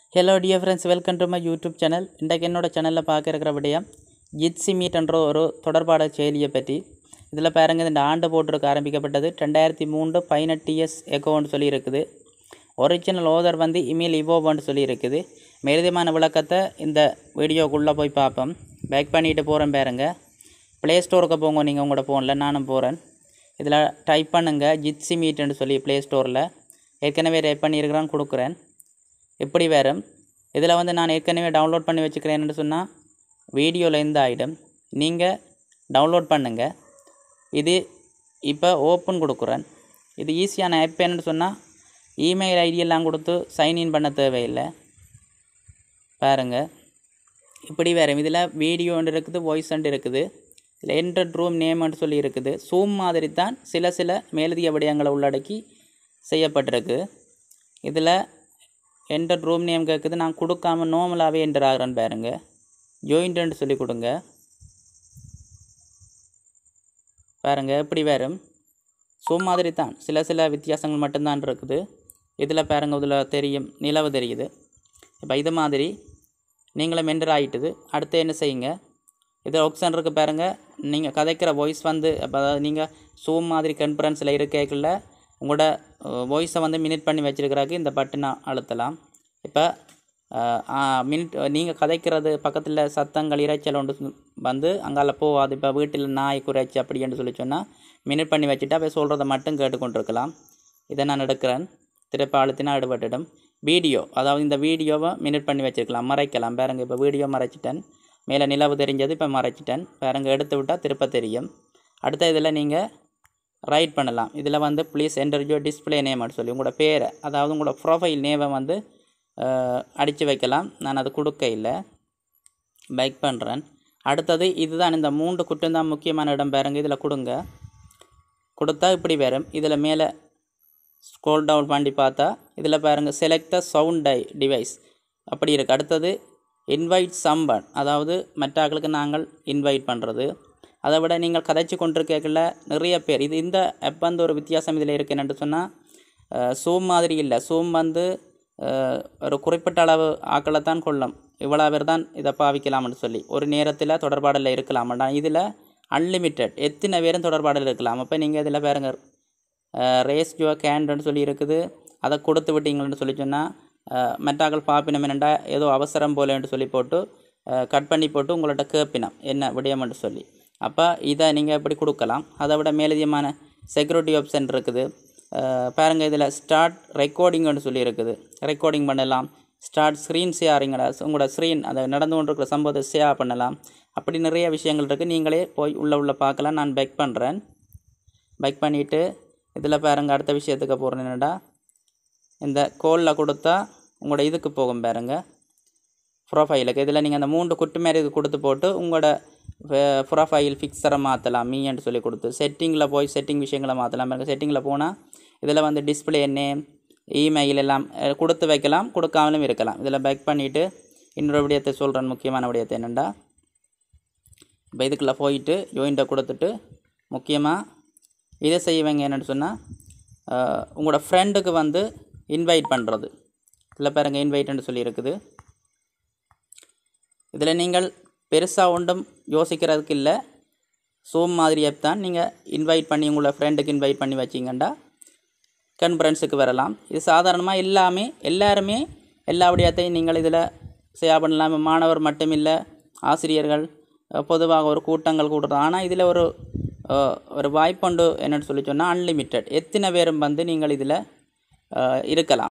hello dear friends welcome to my YouTube channel இன்றைக்கு என்னோட சேனலில் பார்க்க இருக்கிற விடயம் ஜிட்ஸி மீட்ன்ற ஒரு தொடர்பாடல் செயலியை பற்றி இதில் பாருங்க இந்த ஆண்டு போட்டிருக்க ஆரம்பிக்கப்பட்டது ரெண்டாயிரத்தி மூன்று பதினெட்டு இயர்ஸ் எகோன்னு சொல்லி இருக்குது ஒரிஜினல் ஓதர் வந்து இமெயில் இவோன்னு சொல்லி இருக்குது மேலதிகமான விளக்கத்தை இந்த வீடியோக்குள்ளே போய் பார்ப்போம் பேக் பண்ணிட்டு போகிறேன் பாருங்க ப்ளே ஸ்டோருக்கு போங்க நீங்கள் உங்களோட ஃபோனில் நானும் போகிறேன் இதில் டைப் பண்ணுங்க ஜிட்ஸி மீட்னு சொல்லி ப்ளே ஸ்டோரில் ஏற்கனவே டைப் பண்ணியிருக்கிறான்னு கொடுக்குறேன் இப்படி வரும் இதில் வந்து நான் ஏற்கனவே டவுன்லோட் பண்ணி வச்சுக்கிறேன்னு சொன்னால் வீடியோவில் இந்த ஐட்டம் நீங்கள் டவுன்லோட் பண்ணுங்கள் இது இப்போ ஓப்பன் கொடுக்குறேன் இது ஈஸியான ஆப் என்னன்னு சொன்னால் இமெயில் ஐடியெல்லாம் கொடுத்து சைன்இன் பண்ண தேவையில்லை பாருங்கள் இப்படி வரும் இதில் வீடியோன்னு இருக்குது வாய்ஸ் அண்ட் இருக்குது இதில் என்ட்ரட் ரூம் நேம்னு சொல்லி இருக்குது சூம் மாதிரி தான் சில சில மேலதிக விடயங்களை உள்ளடக்கி செய்யப்பட்டிருக்கு இதில் என்டர் ரூம் நேம் கேட்குது நான் கொடுக்காம நார்மலாகவே என்டர் ஆகிறேன்னு பாருங்க ஜாயிண்ட்டுன்னு சொல்லி கொடுங்க பாருங்க எப்படி வரும் சூம் மாதிரி தான் சில சில வித்தியாசங்கள் மட்டும்தான் இருக்குது இதில் பாருங்க இதில் தெரியும் நிலவு தெரியுது இப்போ இது மாதிரி நீங்களும் என்டர் ஆகிட்டுது அடுத்து என்ன செய்யுங்க இது ஆப்ஷன் இருக்குது பாருங்கள் நீங்கள் கதைக்கிற வாய்ஸ் வந்து அப்போ அதாவது நீங்கள் சூம் மாதிரி கான்ஃபரன்ஸில் இருக்கேக்குள்ள உங்களோட வாய்ஸை வந்து மினிட் பண்ணி வச்சுருக்கிறாக்கு இந்த பட்டனை அழுத்தலாம் இப்போ மினிட் நீங்கள் கதைக்கிறது பக்கத்தில் சத்தங்கள் இறைச்சல் ஒன்று வந்து அங்கால போகாது இப்போ வீட்டில் நாய் குறைச்சி அப்படின்னு சொல்லி சொன்னால் மினிட் பண்ணி வச்சுட்டு அப்போ சொல்கிறத மட்டும் கேட்டுக்கொண்டிருக்கலாம் இதை நான் எடுக்கிறேன் திருப்ப அழுத்தினா எடுபட்டுடும் வீடியோ அதாவது இந்த வீடியோவை மினிட் பண்ணி வச்சுருக்கலாம் மறைக்கலாம் பாருங்க இப்போ வீடியோ மறைச்சிட்டேன் மேலே நிலவு தெரிஞ்சது இப்போ மறைச்சிட்டேன் பாருங்க எடுத்து விட்டால் திருப்ப தெரியும் அடுத்த இதில் நீங்கள் ரைட் பண்ணலாம் இதில் வந்து ப்ளீஸ் என்டர் யூர் டிஸ்பிளே நேம்னு சொல்லி உங்களோட பேரை அதாவது உங்களோட ப்ரொஃபைல் நேமை வந்து அடித்து வைக்கலாம் நான் அது கொடுக்க இல்லை பைக் பண்ணுறேன் அடுத்தது இதுதான் இந்த மூன்று குட்டும் தான் முக்கியமான இடம் பாருங்க இதில் கொடுங்க கொடுத்தா இப்படி வரும் இதில் மேலே ஸ்க்ரோல் டவுன் பண்ணி பார்த்தா இதில் பாருங்கள் செலக்ட் த சவுண்ட் டை டிவைஸ் அப்படி இருக்குது அடுத்தது இன்வைட் சம்பன் அதாவது மற்றாக்களுக்கு நாங்கள் இன்வைட் பண்ணுறது அதை விட நீங்கள் கதைச்சு கொண்டிருக்கல நிறைய பேர் இது இந்த ஆப் வந்து ஒரு வித்தியாசம் இதில் இருக்குது என்னென்னு சொன்னால் சூம் மாதிரி இல்லை சூம் வந்து ஒரு குறிப்பிட்ட அளவு ஆக்களை தான் கொள்ளும் இவ்வளோ பேர் தான் இதை பாவிக்கலாம்னு சொல்லி ஒரு நேரத்தில் தொடர்பாடலில் இருக்கலாம்டா இதில் அன்லிமிட்டெட் எத்தனை பேரும் தொடர்பாடல் இருக்கலாம் அப்போ நீங்கள் இதில் பாருங்க ரேஸ் ஜோ கேண்டுன்னு சொல்லி இருக்குது அதை கொடுத்து விட்டீங்கன்னு சொல்லி சொன்னால் மெட்டாக்கள் பாப்பினம் என்னண்டா ஏதோ அவசரம் போலேன்னு சொல்லி போட்டு கட் பண்ணி போட்டு உங்கள்கிட்ட கேட்பினம் என்ன விடயம்னு சொல்லி அப்போ இதை நீங்கள் எப்படி கொடுக்கலாம் அதை விட மேலதிகமான செக்யூரிட்டி ஆப்ஷன் இருக்குது பாருங்கள் இதில் ஸ்டார்ட் ரெக்கார்டிங்னு சொல்லி இருக்குது ரெக்கார்டிங் பண்ணலாம் ஸ்டார்ட் ஸ்க்ரீன் ஷேரிங்கோட உங்களோட ஸ்க்ரீன் அதை நடந்து கொண்டிருக்கிற சம்பவத்தை ஷேர் பண்ணலாம் அப்படி நிறைய விஷயங்கள் இருக்குது நீங்களே போய் உள்ளே உள்ளே பார்க்கலாம் நான் பேக் பண்ணுறேன் பேக் பண்ணிவிட்டு இதில் பாருங்கள் அடுத்த விஷயத்துக்கு போகிறேன் என்னடா இந்த கோலில் கொடுத்தா உங்களோட இதுக்கு போகும் பாருங்க ப்ரொஃபைலுக்கு இதில் நீங்கள் அந்த மூன்று குட்டு மாரி இது கொடுத்து போட்டு உங்களோட ப்ரொஃபைல் ஃபிக்ஸரை மாற்றலாம் மீன்னு சொல்லி கொடுத்து செட்டிங்கில் போய் செட்டிங் விஷயங்களை மாற்றலாம் பாருங்கள் செட்டிங்கில் போனால் இதில் வந்து டிஸ்பிளே நேம் இமெயில் எல்லாம் கொடுத்து வைக்கலாம் கொடுக்காமலும் இருக்கலாம் இதில் பேக் பண்ணிவிட்டு இன்னொரு விடயத்தை சொல்கிறேன் முக்கியமான விடயத்தை என்னென்னா இப்போ இதுக்குள்ளே போயிட்டு ஜோயின்ட்டை கொடுத்துட்டு முக்கியமாக இதை செய்வீங்க என்னென்னு சொன்னால் உங்களோட ஃப்ரெண்டுக்கு வந்து இன்வைட் பண்ணுறது இதில் பாருங்கள் இன்வைட்டுன்னு சொல்லி இருக்குது இதில் நீங்கள் பெருசாக ஒன்றும் யோசிக்கிறதுக்கு இல்லை சூம் மாதிரி ஆப் தான் நீங்கள் இன்வைட் பண்ணி உங்களோட ஃப்ரெண்டுக்கு இன்வைட் பண்ணி வச்சிங்கண்டா கான்ஃபரன்ஸுக்கு வரலாம் இது சாதாரணமாக எல்லாமே எல்லாருமே எல்லா விடயத்தையும் நீங்கள் இதில் ஷேர் பண்ணலாம் மாணவர் மட்டுமில்லை ஆசிரியர்கள் பொதுவாக ஒரு கூட்டங்கள் கூடுறது ஆனால் இதில் ஒரு ஒரு வாய்ப்புண்டு என்னென்னு சொல்லி சொன்னால் அன்லிமிட்டெட் எத்தனை பேரும் வந்து நீங்கள் இதில் இருக்கலாம்